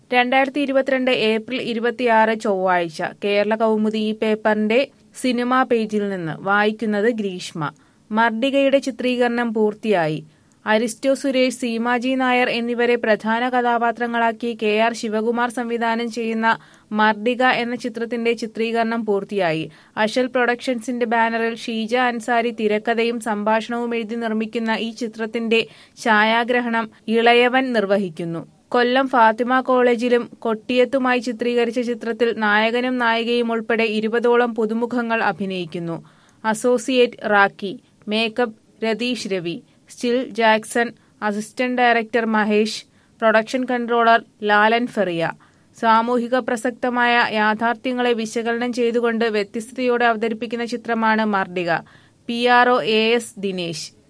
രണ്ടായിരത്തി ഇരുപത്തിരണ്ട് ഏപ്രിൽ ഇരുപത്തിയാറ് ചൊവ്വാഴ്ച കേരള കൗമുദി ഈ പേപ്പറിന്റെ സിനിമാ പേജിൽ നിന്ന് വായിക്കുന്നത് ഗ്രീഷ്മ മർഡികയുടെ ചിത്രീകരണം പൂർത്തിയായി അരിസ്റ്റോ സുരേഷ് സീമാജി നായർ എന്നിവരെ പ്രധാന കഥാപാത്രങ്ങളാക്കി കെ ആർ ശിവകുമാർ സംവിധാനം ചെയ്യുന്ന മർഡിക എന്ന ചിത്രത്തിന്റെ ചിത്രീകരണം പൂർത്തിയായി അഷൽ പ്രൊഡക്ഷൻസിന്റെ ബാനറിൽ ഷീജ അൻസാരി തിരക്കഥയും സംഭാഷണവും എഴുതി നിർമ്മിക്കുന്ന ഈ ചിത്രത്തിന്റെ ഛായാഗ്രഹണം ഇളയവൻ നിർവഹിക്കുന്നു കൊല്ലം ഫാത്തിമ കോളേജിലും കൊട്ടിയത്തുമായി ചിത്രീകരിച്ച ചിത്രത്തിൽ നായകനും നായികയും ഉൾപ്പെടെ ഇരുപതോളം പുതുമുഖങ്ങൾ അഭിനയിക്കുന്നു associate Rakki makeup Ratheesh Ravi still Jackson assistant director Mahesh production controller Lalan ഫെറിയ സാമൂഹിക പ്രസക്തമായ യാഥാർത്ഥ്യങ്ങളെ വിശകലനം ചെയ്തുകൊണ്ട് വ്യത്യസ്തയോടെ അവതരിപ്പിക്കുന്ന ചിത്രമാണ് മർഡിക P R O A S Dinesh